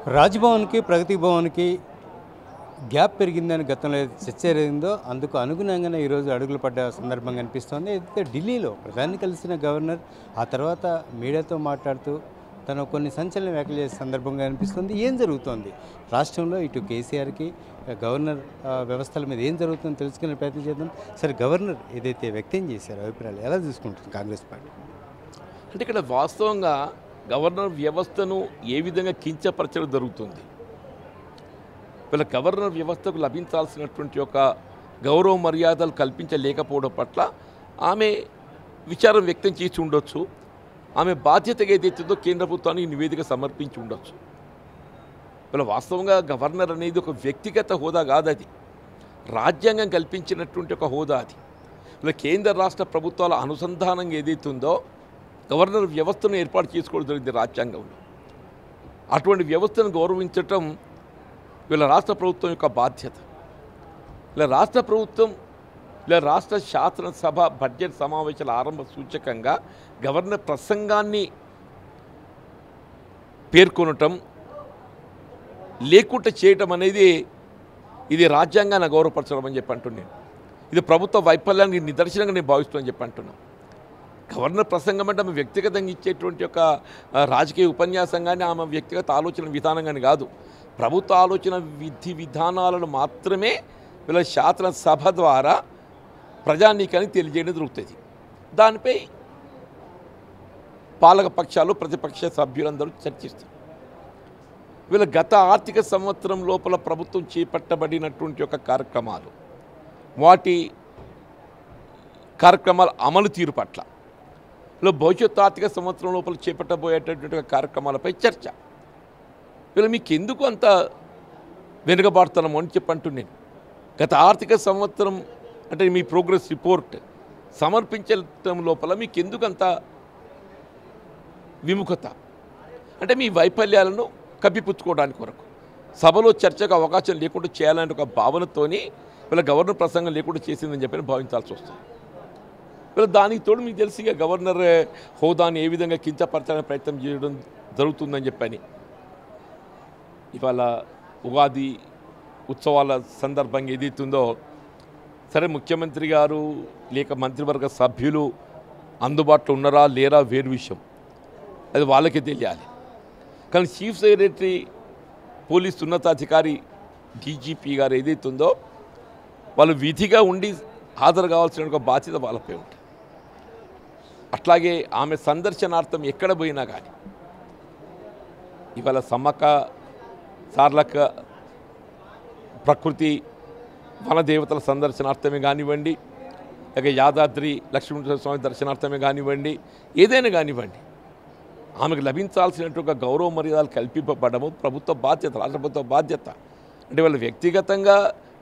రాజ్భవన్కి ప్రగతి భవన్కి gap పెరిగిందని గతంలో ఏదైతే చర్చ జరిగిందో అందుకు అనుగుణంగానే ఈరోజు అడుగులు పడ్డ సందర్భం కనిపిస్తోంది అయితే ఢిల్లీలో ప్రధాని కలిసిన గవర్నర్ ఆ తర్వాత మీడియాతో మాట్లాడుతూ తను కొన్ని సంచలన వ్యాఖ్యలు చేసే సందర్భంగా కనిపిస్తుంది ఏం జరుగుతోంది రాష్ట్రంలో ఇటు కేసీఆర్కి గవర్నర్ ఆ, వ్యవస్థల మీద ఏం జరుగుతుందో తెలుసుకునే ప్రయత్నం చేద్దాం సరే గవర్నర్ ఏదైతే వ్యక్తం చేశారో అభిప్రాయాలు ఎలా తీసుకుంటుంది కాంగ్రెస్ పార్టీ అంటే ఇక్కడ వాస్తవంగా గవర్నర్ వ్యవస్థను ఏ విధంగా కించపరచడం జరుగుతుంది వీళ్ళ గవర్నర్ వ్యవస్థకు లభించాల్సినటువంటి ఒక గౌరవ మర్యాదలు కల్పించలేకపోవడం పట్ల ఆమె విచారం వ్యక్తం చేసి ఉండొచ్చు ఆమె బాధ్యతగా ఏదైతుందో కేంద్ర ప్రభుత్వానికి నివేదిక సమర్పించి ఉండొచ్చు వీళ్ళ వాస్తవంగా గవర్నర్ అనేది ఒక వ్యక్తిగత హోదా కాదు అది రాజ్యాంగం కల్పించినటువంటి ఒక హోదా అది ఇలా కేంద్ర రాష్ట్ర ప్రభుత్వాల అనుసంధానంగా ఏదైతుందో గవర్నర్ వ్యవస్థను ఏర్పాటు చేసుకోవడం జరిగింది రాజ్యాంగంలో అటువంటి వ్యవస్థను గౌరవించటం వీళ్ళ రాష్ట్ర ప్రభుత్వం యొక్క బాధ్యత ఇలా రాష్ట్ర ప్రభుత్వం ఇలా రాష్ట్ర శాసనసభ బడ్జెట్ సమావేశాల ఆరంభ సూచకంగా గవర్నర్ ప్రసంగాన్ని పేర్కొనటం లేకుండా చేయటం అనేది ఇది రాజ్యాంగాన్ని గౌరవపరచడం అని చెప్పి అంటున్నాను ఇది ప్రభుత్వ వైఫల్యానికి నిదర్శనంగా నేను భావిస్తున్నాను చెప్పి అంటున్నాను గవర్నర్ ప్రసంగం అంటే ఆమె వ్యక్తిగతంగా ఇచ్చేటువంటి ఒక ఆ, రాజకీయ ఉపన్యాసం కానీ ఆమె వ్యక్తిగత ఆలోచన విధానం కానీ కాదు ప్రభుత్వ ఆలోచన విధి విధానాలను మాత్రమే వీళ్ళ శాసనసభ ద్వారా ప్రజానీకానికి తెలియజేయడం జరుగుతుంది దానిపై పాలక పక్షాలు ప్రతిపక్ష సభ్యులందరూ చర్చిస్తారు వీళ్ళ గత ఆర్థిక సంవత్సరం లోపల ప్రభుత్వం చేపట్టబడినటువంటి యొక్క కార్యక్రమాలు వాటి కార్యక్రమాల అమలు తీరు పట్ల వీళ్ళ భవిష్యత్తు ఆర్థిక సంవత్సరం లోపల చేపట్టబోయేటటువంటి ఒక కార్యక్రమాలపై చర్చ వీళ్ళు మీకు ఎందుకు అంత వెనుకబాడుతున్నాము అని చెప్పి అంటున్నాను గత ఆర్థిక సంవత్సరం అంటే మీ ప్రోగ్రెస్ రిపోర్ట్ సమర్పించడం లోపల మీకు ఎందుకు అంత విముఖత అంటే మీ వైఫల్యాలను కప్పిపుచ్చుకోవడానికి కొరకు సభలో చర్చకు అవకాశం లేకుండా చేయాలనే ఒక భావనతోని వీళ్ళ గవర్నర్ ప్రసంగం లేకుండా చేసిందని చెప్పి భావించాల్సి వస్తుంది వీళ్ళ దానికి తోడు మీకు తెలిసి ఇక గవర్నర్ హోదాని ఏ విధంగా కించపరచాలని ప్రయత్నం చేయడం జరుగుతుందని చెప్పని ఇవాళ ఉగాది ఉత్సవాల సందర్భంగా ఏదైతుందో సరే ముఖ్యమంత్రి గారు లేక మంత్రివర్గ సభ్యులు అందుబాటులో ఉన్నారా లేరా వేరు విషయం అది వాళ్ళకే తెలియాలి కానీ చీఫ్ సెక్రటరీ పోలీస్ ఉన్నతాధికారి డీజీపీ గారు ఏదైతే ఉందో వాళ్ళు విధిగా ఉండి హాజరు కావాల్సిన ఒక బాధ్యత వాళ్ళపై ఉంటుంది అట్లాగే ఆమె సందర్శనార్థం ఎక్కడ పోయినా కానీ ఇవాళ సమ్మక్క సార్లక ప్రకృతి వనదేవతల సందర్శనార్థమే కానివ్వండి లేక యాదాద్రి లక్ష్మీనరసింహ స్వామి దర్శనార్థమే కానివ్వండి ఏదైనా కానివ్వండి ఆమెకు లభించాల్సినట్టు ఒక గౌరవ మర్యాదలు కల్పింపబడము ప్రభుత్వ బాధ్యత రాష్ట్ర ప్రభుత్వ బాధ్యత అంటే వాళ్ళు వ్యక్తిగతంగా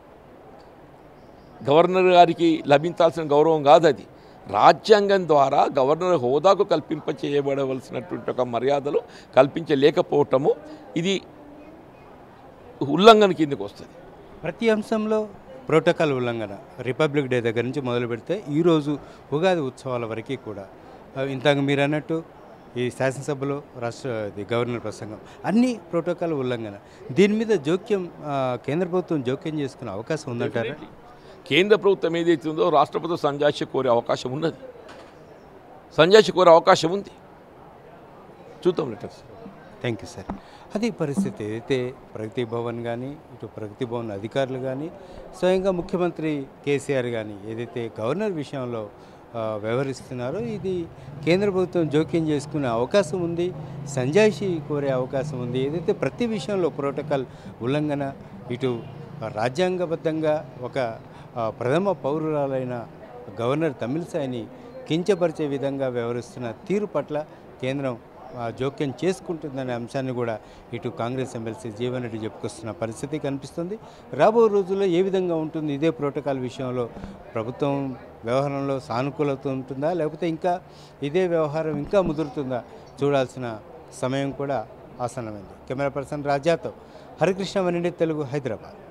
గవర్నర్ గారికి లభించాల్సిన గౌరవం కాదు అది రాజ్యాంగం ద్వారా గవర్నర్ హోదాకు కల్పింప చేయబడవలసినటువంటి ఒక మర్యాదలు కల్పించలేకపోవటము ఇది ఉల్లంఘన కిందకు వస్తుంది ప్రతి అంశంలో ప్రోటోకాల్ ఉల్లంఘన రిపబ్లిక్ డే దగ్గర నుంచి మొదలు పెడితే ఈరోజు ఉగాది ఉత్సవాల వరకు కూడా ఆ, ఇందాక మీరు అన్నట్టు ఈ శాసనసభలో రాష్ట్ర ఇది గవర్నర్ ప్రసంగం అన్ని ప్రోటోకాల్ ఉల్లంఘన దీని మీద జోక్యం ఆ, కేంద్ర ప్రభుత్వం జోక్యం చేసుకునే అవకాశం ఉందంటారా కేంద్ర ప్రభుత్వం ఏదైతే ఉందో రాష్ట్ర ప్రభుత్వం సంజాయిషి కోరే అవకాశం ఉన్నది సంజాయిషి కోరే అవకాశం ఉంది చూద్దాం లెటర్స్ థ్యాంక్ యూ సార్ అది పరిస్థితి ఏదైతే ప్రగతి భవన్ కానీ ఇటు ప్రగతి భవన్ అధికారులు కానీ స్వయంగా ముఖ్యమంత్రి కేసీఆర్ కానీ ఏదైతే గవర్నర్ విషయంలో ఆ, వ్యవహరిస్తున్నారో ఇది కేంద్ర ప్రభుత్వం జోక్యం చేసుకునే అవకాశం ఉంది సంజాయిషి కోరే అవకాశం ఉంది ఏదైతే ప్రతి విషయంలో ప్రోటోకాల్ ఉల్లంఘన ఇటు రాజ్యాంగబద్ధంగా ఒక ఆ, ప్రథమ పౌరురాలైన గవర్నర్ తమిళసాయిని కించపరిచే విధంగా వ్యవహరిస్తున్న తీరు పట్ల కేంద్రం ఆ, జోక్యం చేసుకుంటుందనే అంశాన్ని కూడా ఇటు కాంగ్రెస్ ఎమ్మెల్సీ జీవన్ రెడ్డి చెప్పుకొస్తున్న పరిస్థితి కనిపిస్తుంది రాబో రోజుల్లో ఏ విధంగా ఉంటుంది ఇదే ప్రోటోకాల్ విషయంలో ప్రభుత్వం వ్యవహారంలో సానుకూలత ఉంటుందా లేకపోతే ఇంకా ఇదే వ్యవహారం ఇంకా ముదురుతుందా చూడాల్సిన సమయం కూడా ఆసన్నమైంది కెమెరా పర్సన్ రాజాతో హరికృష్ణ వనిండి తెలుగు హైదరాబాద్